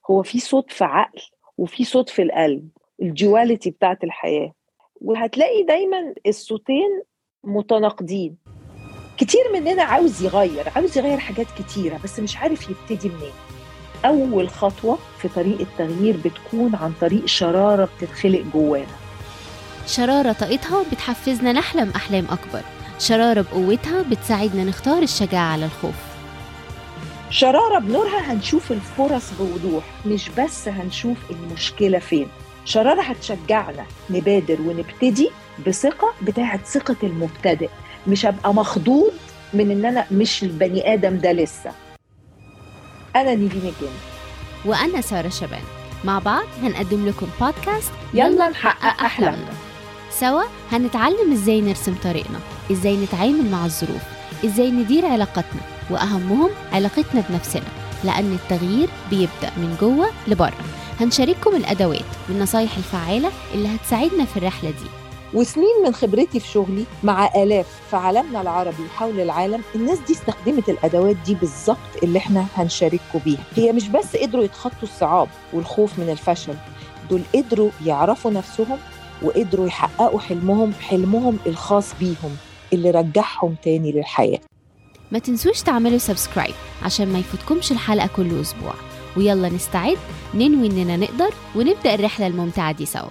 هو في صوت في عقل وفي صوت في القلب الجواليتي بتاعت الحياه وهتلاقي دايما الصوتين متناقضين كتير مننا عاوز يغير عاوز يغير حاجات كتيرة بس مش عارف يبتدي منين أول خطوة في طريق التغيير بتكون عن طريق شرارة بتتخلق جوانا شرارة طاقتها بتحفزنا نحلم أحلام أكبر شرارة بقوتها بتساعدنا نختار الشجاعة على الخوف شرارة بنورها هنشوف الفرص بوضوح مش بس هنشوف المشكلة فين شرارة هتشجعنا نبادر ونبتدي بثقة بتاعت ثقة المبتدئ مش هبقى مخضوض من ان انا مش البني ادم ده لسه انا نيفين الجن وأنا سارة شبان مع بعض هنقدم لكم بودكاست يلا نحقق احلامنا سوا هنتعلم ازاي نرسم طريقنا ازاي نتعامل مع الظروف ازاي ندير علاقاتنا واهمهم علاقتنا بنفسنا لان التغيير بيبدا من جوه لبره هنشارككم الادوات والنصايح الفعاله اللي هتساعدنا في الرحله دي وسنين من خبرتي في شغلي مع آلاف في عالمنا العربي وحول العالم الناس دي استخدمت الأدوات دي بالظبط اللي احنا هنشارككم بيها هي مش بس قدروا يتخطوا الصعاب والخوف من الفشل دول قدروا يعرفوا نفسهم وقدروا يحققوا حلمهم حلمهم الخاص بيهم اللي رجعهم تاني للحياة ما تنسوش تعملوا سبسكرايب عشان ما يفوتكمش الحلقه كل اسبوع ويلا نستعد ننوي اننا نقدر ونبدا الرحله الممتعه دي سوا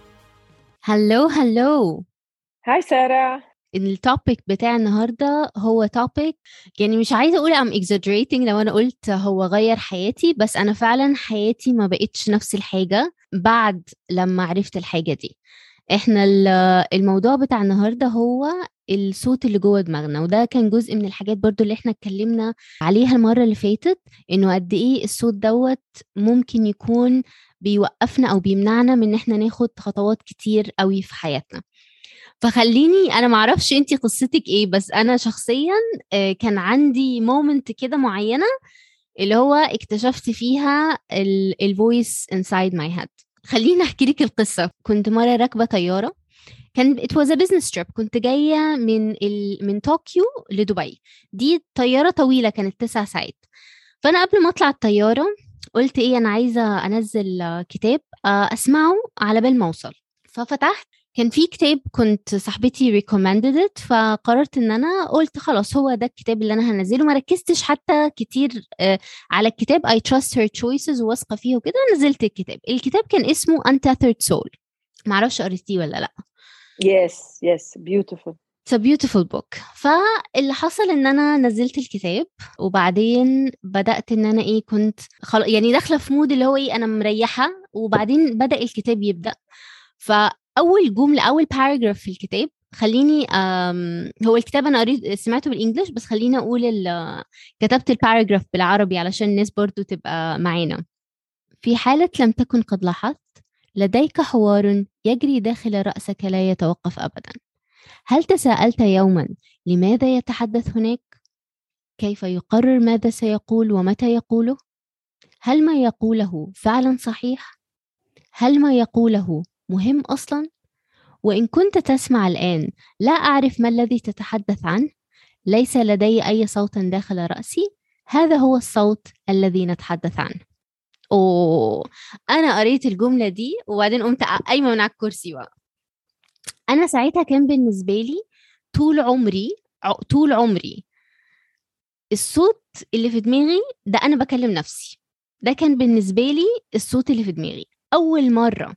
هلو هلو هاي سارة التوبيك بتاع النهارده هو توبيك يعني مش عايزه اقول ام exaggerating لو انا قلت هو غير حياتي بس انا فعلا حياتي ما بقتش نفس الحاجه بعد لما عرفت الحاجه دي احنا ال- الموضوع بتاع النهارده هو الصوت اللي جوه دماغنا وده كان جزء من الحاجات برضو اللي احنا اتكلمنا عليها المره اللي فاتت انه قد ايه الصوت دوت ممكن يكون بيوقفنا او بيمنعنا من ان احنا ناخد خطوات كتير قوي في حياتنا فخليني انا معرفش انتي قصتك ايه بس انا شخصيا آه، كان عندي مومنت كده معينه اللي هو اكتشفت فيها الفويس inside my head خليني احكي لك القصه كنت مره راكبه طياره كان it was a business trip كنت جايه من ال... من طوكيو لدبي دي طياره طويله كانت تسع ساعات فانا قبل ما اطلع الطياره قلت ايه انا عايزه انزل آه، كتاب آه، اسمعه على بال ما اوصل ففتحت كان في كتاب كنت صاحبتي recommended it فقررت ان انا قلت خلاص هو ده الكتاب اللي انا هنزله ما ركزتش حتى كتير آه، على الكتاب I trust her choices وواثقه فيه وكده نزلت الكتاب الكتاب كان اسمه Untethered Soul معرفش قريتيه ولا لا يس يس بيوتيفول It's a beautiful book فاللي حصل ان انا نزلت الكتاب وبعدين بدات ان انا ايه كنت خل... يعني داخله في مود اللي هو ايه انا مريحه وبعدين بدا الكتاب يبدا فاول جمله اول باراجراف في الكتاب خليني أم هو الكتاب انا قريت سمعته بالانجلش بس خليني اقول ال- كتبت الباراجراف بالعربي علشان الناس برضو تبقى معانا في حاله لم تكن قد لاحظت لديك حوار يجري داخل راسك لا يتوقف ابدا هل تساءلت يوما لماذا يتحدث هناك كيف يقرر ماذا سيقول ومتى يقوله هل ما يقوله فعلا صحيح هل ما يقوله مهم اصلا وان كنت تسمع الان لا اعرف ما الذي تتحدث عنه ليس لدي اي صوت داخل راسي هذا هو الصوت الذي نتحدث عنه اوه انا قريت الجمله دي وبعدين قمت قايمه من على الكرسي بقى انا ساعتها كان بالنسبه لي طول عمري ع- طول عمري الصوت اللي في دماغي ده انا بكلم نفسي ده كان بالنسبه لي الصوت اللي في دماغي اول مره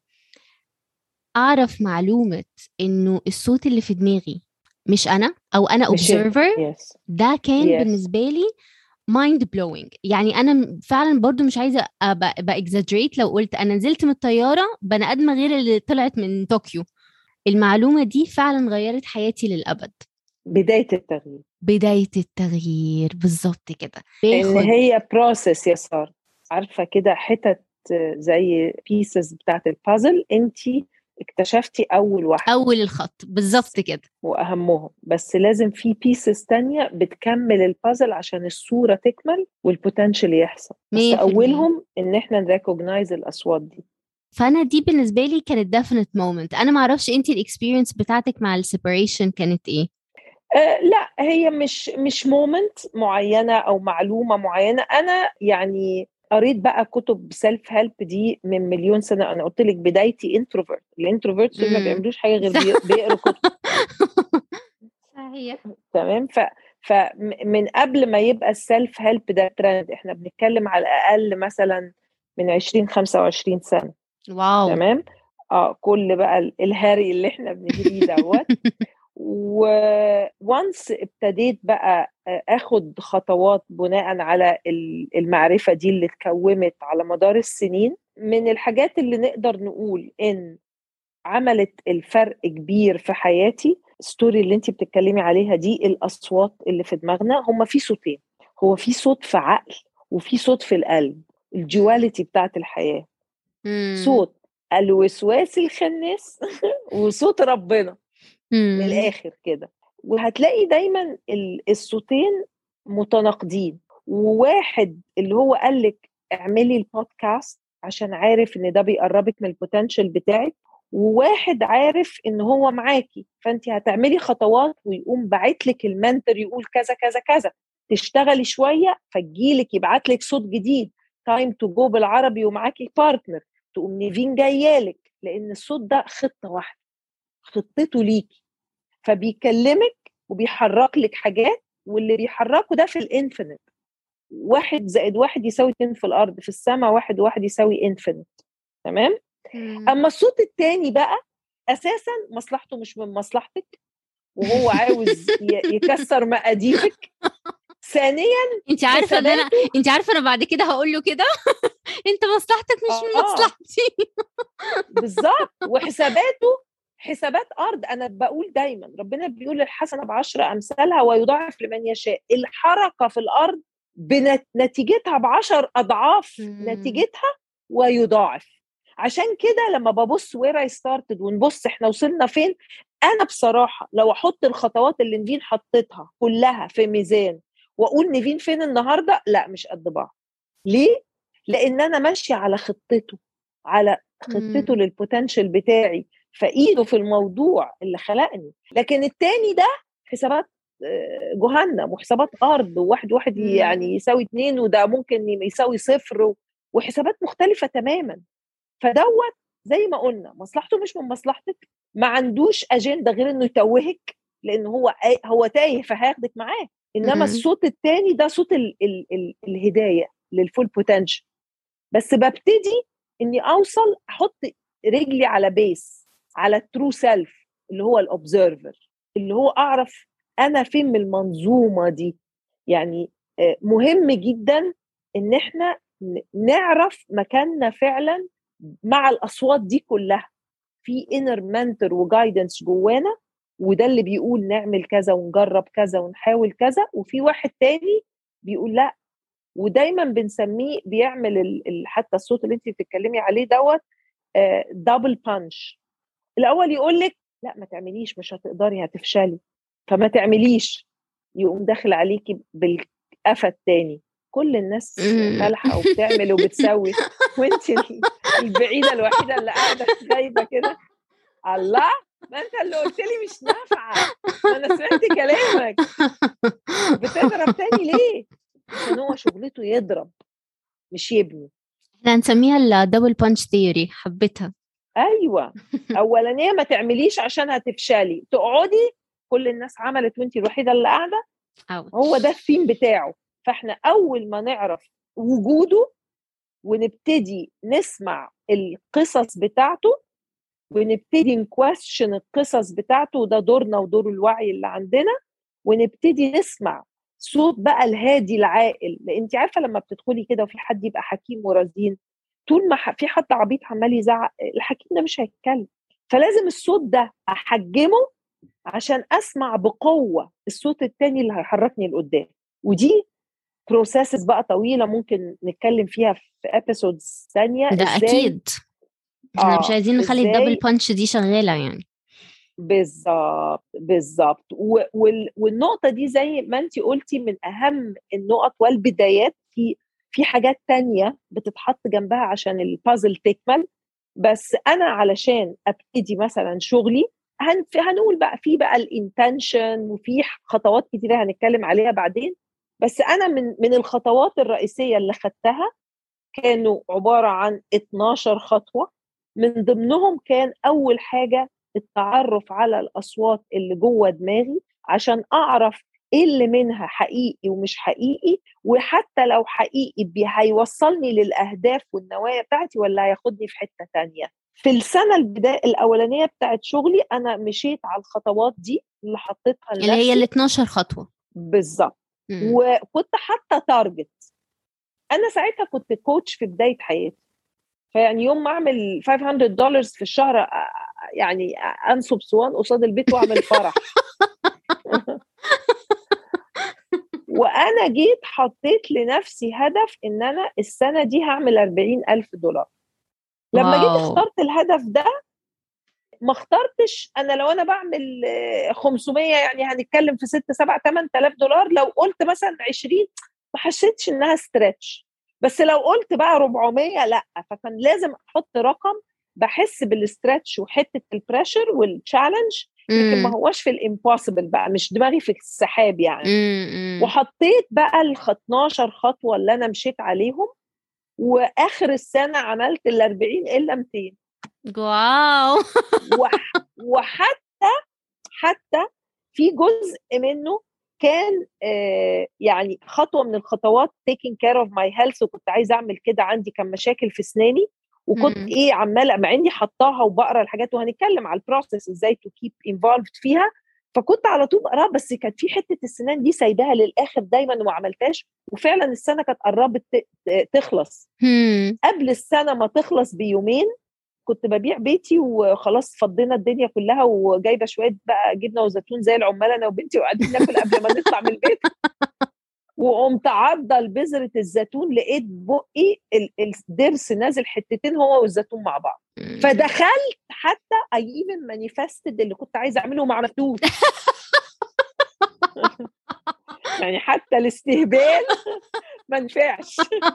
اعرف معلومه انه الصوت اللي في دماغي مش انا او انا مش أنت. observer يس ده كان Yes. بالنسبه لي mind blowing يعني انا م- فعلا برضو مش عايزه ابقى exaggerate لو قلت انا نزلت من الطياره بني ادمه غير اللي طلعت من طوكيو المعلومه دي فعلا غيرت حياتي للابد بداية التغيير بدايه التغيير بالظبط كده ان باخد هي بروسيس يا سارة عارفة كده حتت زي بيسز بتاعت البازل انت اكتشفتي اول واحدة اول الخط بالظبط كده واهمهم بس لازم في بيسز تانية بتكمل البازل عشان الصورة تكمل والبوتنشال يحصل بس مية في المية. اولهم ان احنا نريكوجنايز الاصوات دي فانا دي بالنسبه لي كانت definite moment انا ما اعرفش انت الاكسبيرينس بتاعتك مع السيبريشن كانت ايه آه لا هي مش مش مومنت معينه او معلومه معينه انا يعني قريت بقى كتب سيلف هيلب دي من مليون سنه انا قلت لك بدايتي انتروفيرت الانتروفيرت دول ما مم. بيعملوش حاجه غير صح. بي- بيقروا كتب صحيح تمام ف فمن قبل ما يبقى السيلف هيلب ده ترند احنا بنتكلم على الاقل مثلا من 20 25 سنه واو تمام اه كل بقى ال- الهري اللي احنا بنجريه دوت وونس ابتديت بقى آه، اخد خطوات بناء على ال- المعرفه دي اللي اتكومت على مدار السنين من الحاجات اللي نقدر نقول ان عملت الفرق كبير في حياتي الستوري اللي انت بتتكلمي عليها دي الاصوات اللي في دماغنا هما في صوتين هو في صوت في عقل وفي صوت في القلب الجواليتي بتاعت الحياه مم. صوت الوسواس الخناس وصوت ربنا مم. من الاخر كده وهتلاقي دايما ال- الصوتين متناقضين وواحد اللي هو قال لك اعملي البودكاست عشان عارف ان ده بيقربك من البوتنشال بتاعك وواحد عارف ان هو معاكي فانت هتعملي خطوات ويقوم باعت لك المنتور يقول كذا كذا كذا تشتغلي شويه فتجيلك يبعت لك صوت جديد تايم تو جو بالعربي ومعاكي بارتنر تقوم نيفين جايالك لان الصوت ده خطه واحده خطته ليكي فبيكلمك وبيحرك لك حاجات واللي بيحركه ده في الانفينيت واحد زائد واحد يساوي اتنين في الارض في السماء واحد واحد يساوي انفينيت تمام مم. اما الصوت التاني بقى اساسا مصلحته مش من مصلحتك وهو عاوز ي- يكسر مقاديفك ثانيا انت عارفه ان انا حساباته انت عارفه انا بعد كده هقول له كده انت مصلحتك مش من آه. مصلحتي بالظبط وحساباته حسابات ارض انا بقول دايما ربنا بيقول الحسنه بعشر امثالها ويضاعف لمن يشاء الحركه في الارض بنتيجتها بعشر اضعاف مم. نتيجتها ويضاعف عشان كده لما ببص وير اي ستارتد ونبص احنا وصلنا فين انا بصراحه لو احط الخطوات اللي نيفين حطيتها كلها في ميزان واقول نيفين فين النهارده لا مش قد بعض ليه لان انا ماشيه على خطته على خطته مم. للبوتنشال بتاعي فايده في الموضوع اللي خلقني لكن التاني ده حسابات آه، جهنم وحسابات ارض وواحد واحد مم. يعني يساوي اتنين وده ممكن يساوي صفر و- وحسابات مختلفه تماما فدوت زي ما قلنا مصلحته مش من مصلحتك ما عندوش اجنده غير انه يتوهك لان هو هو تايه فهياخدك معاه انما مم. الصوت التاني ده صوت ال ال ال الهدايه للفول بوتنشال بس ببتدي اني اوصل احط رجلي على بيس على الترو سيلف اللي هو الاوبزرفر اللي هو اعرف انا فين من المنظومه دي يعني آه، مهم جدا ان احنا ن- نعرف مكاننا فعلا مع الاصوات دي كلها في انر منتور وجايدنس جوانا وده اللي بيقول نعمل كذا ونجرب كذا ونحاول كذا وفي واحد تاني بيقول لا ودايما بنسميه بيعمل ال- ال- حتى الصوت اللي انت بتتكلمي عليه دوت دبل بانش الاول يقول لك لا ما تعمليش مش هتقدري هتفشلي فما تعمليش يقوم داخل عليكي بالقفا التاني كل الناس مم. فالحه وبتعمل وبتسوي وانت ال- البعيده الوحيده اللي قاعده غايبه كده الله ما انت اللي قلت لي مش نافعه ما انا سمعت كلامك بتضرب تاني ليه؟ عشان هو شغلته يضرب مش يبني احنا هنسميها الدبل بانش ثيوري حبيتها ايوه اولانيه ما تعمليش عشان هتفشلي تقعدي كل الناس عملت وانت الوحيده اللي قاعده أوتش. هو ده الثيم بتاعه فاحنا اول ما نعرف وجوده ونبتدي نسمع القصص بتاعته ونبتدي نكويشن القصص بتاعته وده دورنا ودور الوعي اللي عندنا ونبتدي نسمع صوت بقى الهادي العاقل لان انت عارفه لما بتدخلي كده وفي حد يبقى حكيم ورزين طول ما ح- في حد عبيط عمال يزعق الحكيم ده مش هيتكلم فلازم الصوت ده احجمه عشان اسمع بقوه الصوت التاني اللي هيحركني لقدام ودي بروسيسز بقى طويله ممكن نتكلم فيها في ابيسودز ثانيه ده إزاي اكيد احنا مش آه، عايزين نخلي إزاي؟ الدبل بانش دي شغاله يعني بالظبط بالظبط و- وال- والنقطه دي زي ما انت قلتي من اهم النقط والبدايات في في حاجات تانية بتتحط جنبها عشان البازل تكمل بس انا علشان ابتدي مثلا شغلي هن في- هنقول بقى في بقى الانتنشن وفي خطوات كتيره هنتكلم عليها بعدين بس انا من من الخطوات الرئيسيه اللي خدتها كانوا عباره عن 12 خطوه من ضمنهم كان اول حاجه التعرف على الاصوات اللي جوه دماغي عشان اعرف ايه اللي منها حقيقي ومش حقيقي وحتى لو حقيقي هيوصلني للاهداف والنوايا بتاعتي ولا هياخدني في حته تانية في السنه البدايه الاولانيه بتاعت شغلي انا مشيت على الخطوات دي اللي حطيتها لنفسي اللي هي ال 12 خطوه بالظبط وكنت حاطه تارجت انا ساعتها كنت كوتش في بدايه حياتي فيعني يوم ما اعمل 500 دولار في الشهر يعني انصب صوان قصاد البيت واعمل فرح وانا جيت حطيت لنفسي هدف ان انا السنه دي هعمل 40 الف دولار لما واو. جيت اخترت الهدف ده ما اخترتش انا لو انا بعمل 500 يعني هنتكلم في 6 7 8000 دولار لو قلت مثلا 20 ما حسيتش انها ستريتش بس لو قلت بقى 400 لا فكان لازم احط رقم بحس بالستريتش وحته البريشر والتشالنج لكن ما هوش في الامبوسيبل بقى مش دماغي في السحاب يعني مم. وحطيت بقى ال 12 خطوه اللي انا مشيت عليهم واخر السنه عملت ال 40 الا 200 واو وح وحتى حتى في جزء منه كان آه يعني خطوه من الخطوات taking care of my health وكنت عايزه اعمل كده عندي كان مشاكل في اسناني وكنت مم. ايه عماله مع اني حطاها وبقرا الحاجات وهنتكلم على البروسيس ازاي تو كيب انفولفد فيها فكنت على طول بقراها بس كانت في حته السنان دي سايباها للاخر دايما وما عملتهاش وفعلا السنه كانت قربت تخلص مم. قبل السنه ما تخلص بيومين كنت ببيع بيتي وخلاص فضينا الدنيا كلها وجايبه شويه بقى جبنه وزيتون زي العمال انا وبنتي وقاعدين ناكل قبل ما نطلع من البيت وقمت عضه لبذره الزيتون لقيت بقي الضرس نازل حتتين هو والزيتون مع بعض فدخلت حتى اي ايفن مانيفستد اللي كنت عايزه اعمله ما عملتوش يعني حتى الاستهبال ما نفعش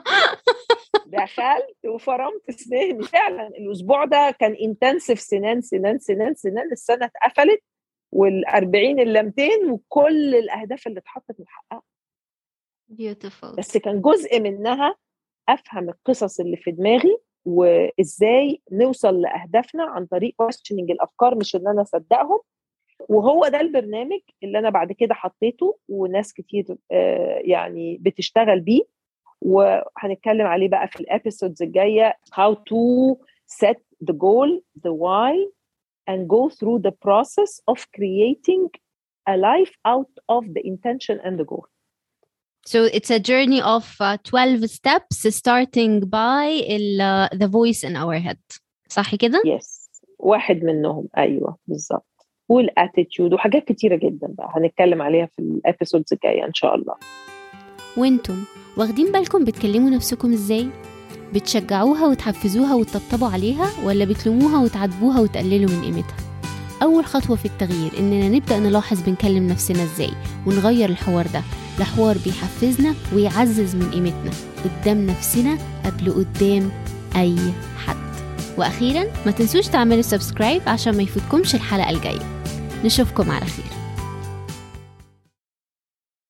دخلت وفرمت سناني فعلا الاسبوع ده كان انتنسف سنان سنان سنان سنان السنه اتقفلت وال40 ال 200 وكل الاهداف اللي اتحطت محققه beautiful بس كان جزء منها افهم القصص اللي في دماغي وازاي نوصل لاهدافنا عن طريق questioning الافكار مش ان انا اصدقهم وهو ده البرنامج اللي انا بعد كده حطيته وناس كتير يعني بتشتغل بيه وهنتكلم عليه بقى في الابيسودز الجايه how to set the goal the why and go through the process of creating a life out of the intention and the goal So it's a journey of uh, 12 steps starting by uh, the voice in our head. صح كده؟ Yes. واحد منهم ايوه بالظبط. والاتيتيود وحاجات كتيره جدا بقى هنتكلم عليها في الابيسودز الجايه ان شاء الله. وانتم واخدين بالكم بتكلموا نفسكم ازاي؟ بتشجعوها وتحفزوها وتطبطبوا عليها ولا بتلوموها وتعاتبوها وتقللوا من قيمتها؟ أول خطوة في التغيير إننا نبدأ نلاحظ بنكلم نفسنا إزاي ونغير الحوار ده لحوار بيحفزنا ويعزز من قيمتنا قدام نفسنا قبل قدام أي حد وأخيرا ما تنسوش تعملوا سبسكرايب عشان ما يفوتكمش الحلقة الجاية نشوفكم على خير